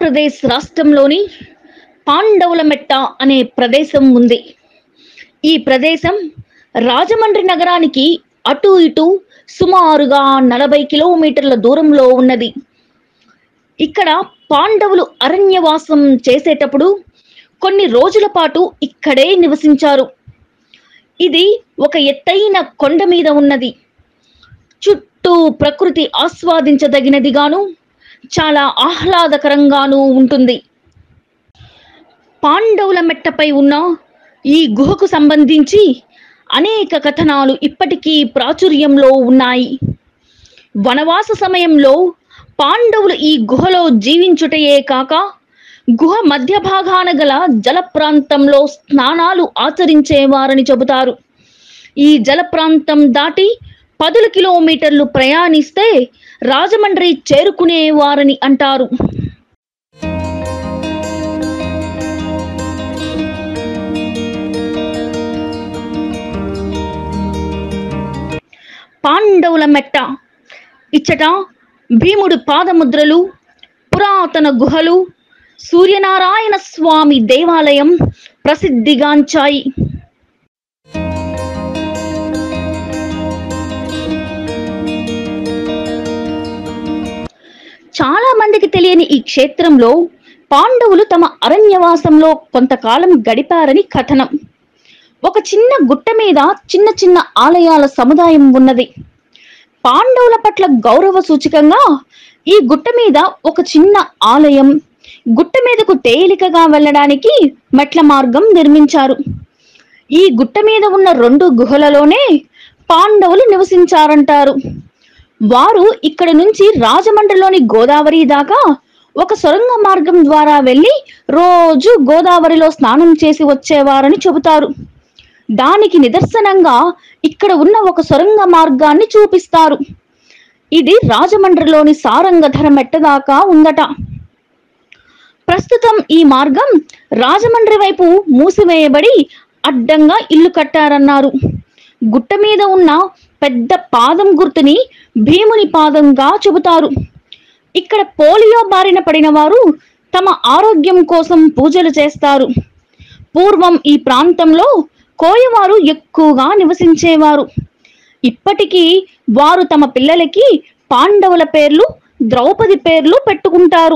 ఆంధ్రప్రదేశ్ రాష్ట్రంలోని పాండవుల మెట్ట అనే ప్రదేశం ఉంది ఈ ప్రదేశం రాజమండ్రి నగరానికి అటు ఇటు సుమారుగా నలభై కిలోమీటర్ల దూరంలో ఉన్నది ఇక్కడ పాండవులు అరణ్యవాసం చేసేటప్పుడు కొన్ని రోజుల పాటు ఇక్కడే నివసించారు ఇది ఒక ఎత్తైన కొండ మీద ఉన్నది చుట్టూ ప్రకృతి ఆస్వాదించదగినదిగాను చాలా ఆహ్లాదకరంగాను ఉంటుంది పాండవుల మెట్టపై ఉన్న ఈ గుహకు సంబంధించి అనేక కథనాలు ఇప్పటికీ ప్రాచుర్యంలో ఉన్నాయి వనవాస సమయంలో పాండవులు ఈ గుహలో జీవించుటయే కాక గుహ మధ్య భాగాన గల జల ప్రాంతంలో స్నానాలు ఆచరించేవారని చెబుతారు ఈ జల ప్రాంతం దాటి పదుల కిలోమీటర్లు ప్రయాణిస్తే రాజమండ్రి చేరుకునేవారని అంటారు పాండవుల మెట్ట ఇచ్చట భీముడు పాదముద్రలు పురాతన గుహలు సూర్యనారాయణ స్వామి దేవాలయం ప్రసిద్ధిగాంచాయి చాలా మందికి తెలియని ఈ క్షేత్రంలో పాండవులు తమ అరణ్యవాసంలో కొంతకాలం గడిపారని కథనం ఒక చిన్న గుట్ట మీద చిన్న చిన్న ఆలయాల సముదాయం ఉన్నది పాండవుల పట్ల గౌరవ సూచకంగా ఈ గుట్ట మీద ఒక చిన్న ఆలయం గుట్ట మీదకు తేలికగా వెళ్ళడానికి మెట్ల మార్గం నిర్మించారు ఈ గుట్ట మీద ఉన్న రెండు గుహలలోనే పాండవులు నివసించారంటారు వారు ఇక్కడ నుంచి రాజమండ్రిలోని గోదావరి దాకా ఒక సొరంగ మార్గం ద్వారా వెళ్ళి రోజు గోదావరిలో స్నానం చేసి వచ్చేవారని చెబుతారు దానికి నిదర్శనంగా ఇక్కడ ఉన్న ఒక సొరంగ మార్గాన్ని చూపిస్తారు ఇది రాజమండ్రిలోని సారంగధర మెట్ట దాకా ఉందట ప్రస్తుతం ఈ మార్గం రాజమండ్రి వైపు మూసివేయబడి అడ్డంగా ఇల్లు కట్టారన్నారు గుట్ట మీద ఉన్న పెద్ద పాదం గుర్తుని భీముని పాదంగా చెబుతారు ఇక్కడ పోలియో బారిన పడిన వారు తమ ఆరోగ్యం కోసం పూజలు చేస్తారు పూర్వం ఈ ప్రాంతంలో కోయవారు ఎక్కువగా నివసించేవారు ఇప్పటికీ వారు తమ పిల్లలకి పాండవుల పేర్లు ద్రౌపది పేర్లు పెట్టుకుంటారు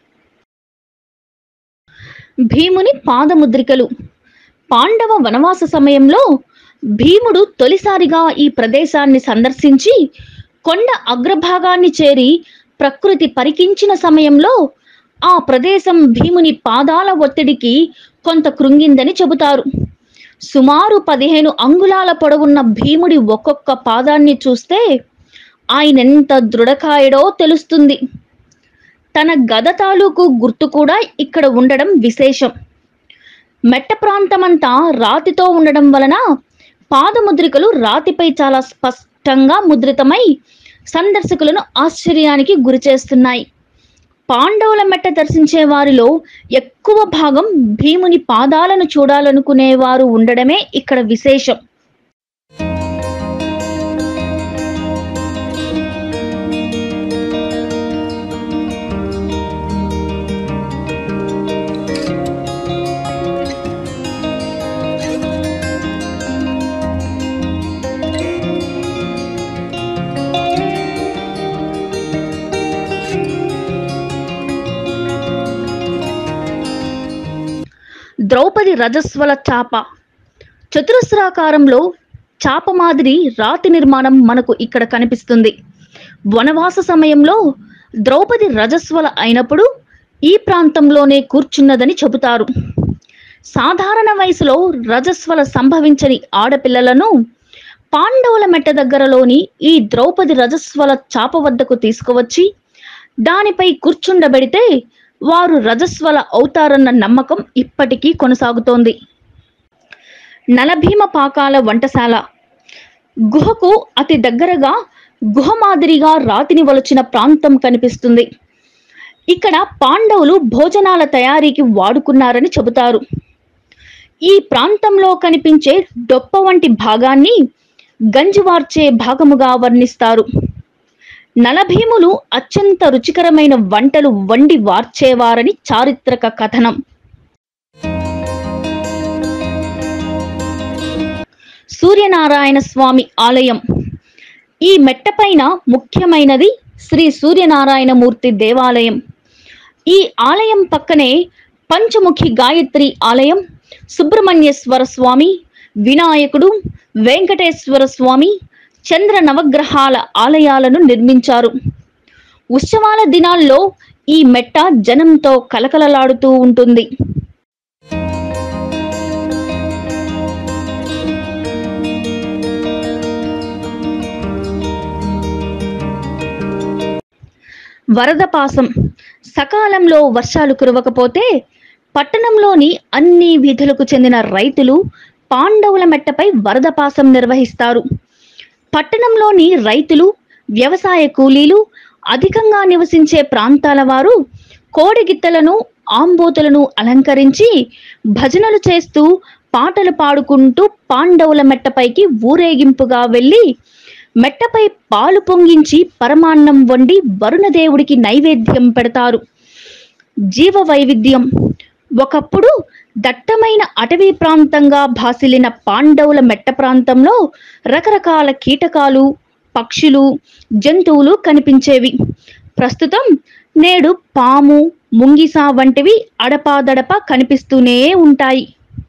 భీముని పాదముద్రికలు పాండవ వనవాస సమయంలో భీముడు తొలిసారిగా ఈ ప్రదేశాన్ని సందర్శించి కొండ అగ్రభాగాన్ని చేరి ప్రకృతి పరికించిన సమయంలో ఆ ప్రదేశం భీముని పాదాల ఒత్తిడికి కొంత కృంగిందని చెబుతారు సుమారు పదిహేను అంగుళాల పొడవున్న భీముడి ఒక్కొక్క పాదాన్ని చూస్తే ఆయనెంత దృఢకాయడో తెలుస్తుంది తన గద తాలూకు గుర్తు కూడా ఇక్కడ ఉండడం విశేషం మెట్ట ప్రాంతమంతా రాతితో ఉండడం వలన పాదముద్రికలు రాతిపై చాలా స్పష్టంగా ముద్రితమై సందర్శకులను ఆశ్చర్యానికి గురిచేస్తున్నాయి పాండవుల మెట్ట దర్శించే వారిలో ఎక్కువ భాగం భీముని పాదాలను చూడాలనుకునేవారు ఉండడమే ఇక్కడ విశేషం ద్రౌపది రజస్వల చాప చతురస్రాకారంలో చాప మాదిరి రాతి నిర్మాణం మనకు ఇక్కడ కనిపిస్తుంది వనవాస సమయంలో ద్రౌపది రజస్వల అయినప్పుడు ఈ ప్రాంతంలోనే కూర్చున్నదని చెబుతారు సాధారణ వయసులో రజస్వల సంభవించని ఆడపిల్లలను పాండవుల మెట్ట దగ్గరలోని ఈ ద్రౌపది రజస్వల చాప వద్దకు తీసుకువచ్చి దానిపై కూర్చుండబెడితే వారు రజస్వల అవుతారన్న నమ్మకం ఇప్పటికీ కొనసాగుతోంది నలభీమ పాకాల వంటశాల గుహకు అతి దగ్గరగా గుహ మాదిరిగా రాతిని వలచిన ప్రాంతం కనిపిస్తుంది ఇక్కడ పాండవులు భోజనాల తయారీకి వాడుకున్నారని చెబుతారు ఈ ప్రాంతంలో కనిపించే డొప్ప వంటి భాగాన్ని గంజివార్చే భాగముగా వర్ణిస్తారు నలభీములు అత్యంత రుచికరమైన వంటలు వండి వార్చేవారని చారిత్రక కథనం సూర్యనారాయణ స్వామి ఆలయం ఈ మెట్టపైన ముఖ్యమైనది శ్రీ సూర్యనారాయణమూర్తి దేవాలయం ఈ ఆలయం పక్కనే పంచముఖి గాయత్రి ఆలయం సుబ్రహ్మణ్యేశ్వర స్వామి వినాయకుడు వెంకటేశ్వర స్వామి చంద్ర నవగ్రహాల ఆలయాలను నిర్మించారు ఉత్సవాల దినాల్లో ఈ మెట్ట జనంతో కలకలలాడుతూ ఉంటుంది వరదపాసం సకాలంలో వర్షాలు కురవకపోతే పట్టణంలోని అన్ని వీధులకు చెందిన రైతులు పాండవుల మెట్టపై వరదపాసం నిర్వహిస్తారు పట్టణంలోని రైతులు వ్యవసాయ కూలీలు అధికంగా నివసించే ప్రాంతాల వారు కోడిగిత్తలను ఆంబోతులను అలంకరించి భజనలు చేస్తూ పాటలు పాడుకుంటూ పాండవుల మెట్టపైకి ఊరేగింపుగా వెళ్ళి మెట్టపై పాలు పొంగించి పరమాన్నం వండి వరుణదేవుడికి నైవేద్యం పెడతారు జీవ వైవిధ్యం ఒకప్పుడు దట్టమైన అటవీ ప్రాంతంగా భాసిల్లిన పాండవుల మెట్ట ప్రాంతంలో రకరకాల కీటకాలు పక్షులు జంతువులు కనిపించేవి ప్రస్తుతం నేడు పాము ముంగిస వంటివి అడపాదడపా కనిపిస్తూనే ఉంటాయి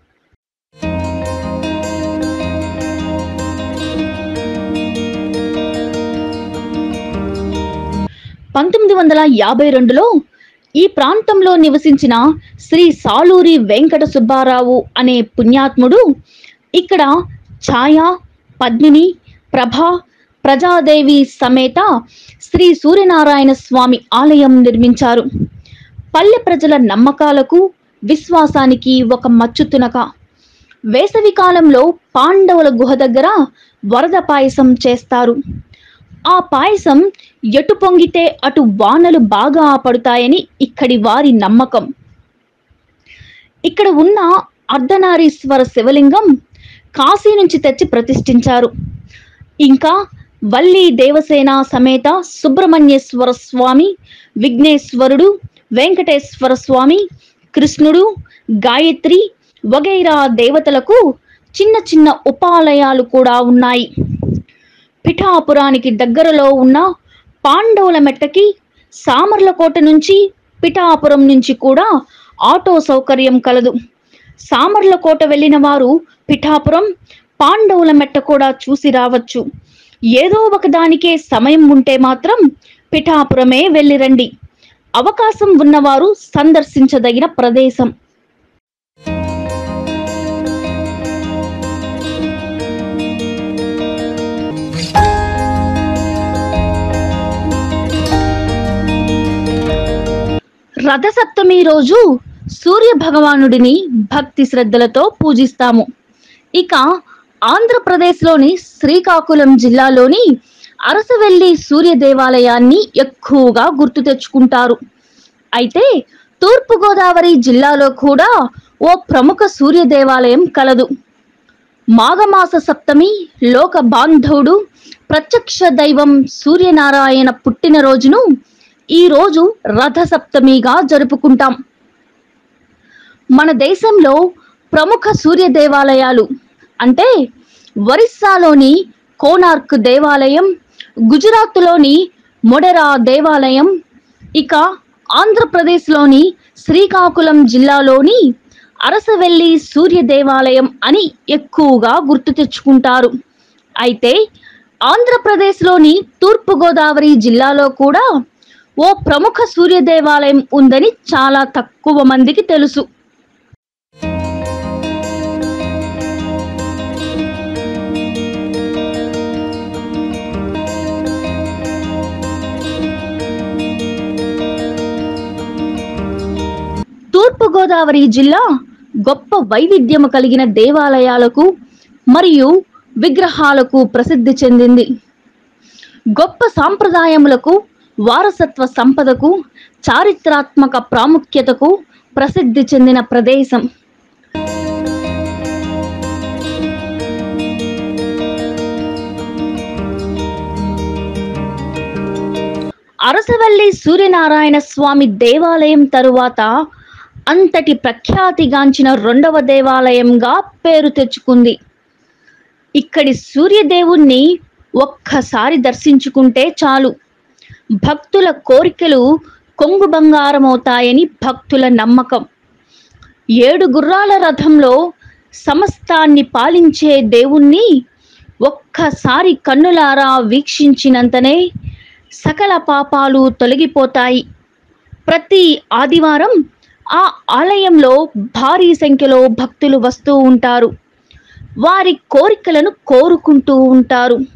పంతొమ్మిది వందల యాభై రెండులో ఈ ప్రాంతంలో నివసించిన శ్రీ సాలూరి వెంకట సుబ్బారావు అనే పుణ్యాత్ముడు ఇక్కడ ఛాయ పద్మిని ప్రభ ప్రజాదేవి సమేత శ్రీ సూర్యనారాయణ స్వామి ఆలయం నిర్మించారు పల్లె ప్రజల నమ్మకాలకు విశ్వాసానికి ఒక మచ్చుతునక వేసవి కాలంలో పాండవుల గుహ దగ్గర వరద పాయసం చేస్తారు ఆ పాయసం ఎటు పొంగితే అటు వానలు బాగా పడుతాయని ఇక్కడి వారి నమ్మకం ఇక్కడ ఉన్న అర్ధనారీశ్వర శివలింగం కాశీ నుంచి తెచ్చి ప్రతిష్ఠించారు ఇంకా వల్లి దేవసేన సమేత సుబ్రహ్మణ్యేశ్వర స్వామి విఘ్నేశ్వరుడు వెంకటేశ్వర స్వామి కృష్ణుడు గాయత్రి వగైరా దేవతలకు చిన్న చిన్న ఉపాలయాలు కూడా ఉన్నాయి పిఠాపురానికి దగ్గరలో ఉన్న పాండవుల మెట్టకి సామర్లకోట నుంచి పిఠాపురం నుంచి కూడా ఆటో సౌకర్యం కలదు సామర్లకోట వెళ్ళిన వారు పిఠాపురం పాండవుల మెట్ట కూడా చూసి రావచ్చు ఏదో ఒక దానికే సమయం ఉంటే మాత్రం పిఠాపురమే వెళ్ళిరండి అవకాశం ఉన్నవారు సందర్శించదగిన ప్రదేశం రథసప్తమి రోజు సూర్య భగవానుడిని భక్తి శ్రద్ధలతో పూజిస్తాము ఇక ఆంధ్రప్రదేశ్లోని శ్రీకాకుళం జిల్లాలోని అరసవెల్లి సూర్య దేవాలయాన్ని ఎక్కువగా గుర్తు తెచ్చుకుంటారు అయితే తూర్పుగోదావరి జిల్లాలో కూడా ఓ ప్రముఖ సూర్య దేవాలయం కలదు మాఘమాస సప్తమి లోక బాంధవుడు ప్రత్యక్ష దైవం సూర్యనారాయణ పుట్టినరోజును ఈ రోజు రథ సప్తమిగా జరుపుకుంటాం మన దేశంలో ప్రముఖ సూర్య దేవాలయాలు అంటే ఒరిస్సాలోని కోనార్క్ దేవాలయం గుజరాత్లోని మొడెరా దేవాలయం ఇక ఆంధ్రప్రదేశ్లోని శ్రీకాకుళం జిల్లాలోని అరసవెల్లి సూర్య దేవాలయం అని ఎక్కువగా గుర్తు తెచ్చుకుంటారు అయితే ఆంధ్రప్రదేశ్లోని తూర్పుగోదావరి జిల్లాలో కూడా ఓ ప్రముఖ సూర్య దేవాలయం ఉందని చాలా తక్కువ మందికి తెలుసు తూర్పుగోదావరి జిల్లా గొప్ప వైవిధ్యము కలిగిన దేవాలయాలకు మరియు విగ్రహాలకు ప్రసిద్ధి చెందింది గొప్ప సాంప్రదాయములకు వారసత్వ సంపదకు చారిత్రాత్మక ప్రాముఖ్యతకు ప్రసిద్ధి చెందిన ప్రదేశం అరసవల్లి సూర్యనారాయణ స్వామి దేవాలయం తరువాత అంతటి ప్రఖ్యాతిగాంచిన రెండవ దేవాలయంగా పేరు తెచ్చుకుంది ఇక్కడి సూర్యదేవుణ్ణి ఒక్కసారి దర్శించుకుంటే చాలు భక్తుల కోరికలు కొంగు బంగారమవుతాయని భక్తుల నమ్మకం ఏడు గుర్రాల రథంలో సమస్తాన్ని పాలించే దేవుణ్ణి ఒక్కసారి కన్నులారా వీక్షించినంతనే సకల పాపాలు తొలగిపోతాయి ప్రతి ఆదివారం ఆ ఆలయంలో భారీ సంఖ్యలో భక్తులు వస్తూ ఉంటారు వారి కోరికలను కోరుకుంటూ ఉంటారు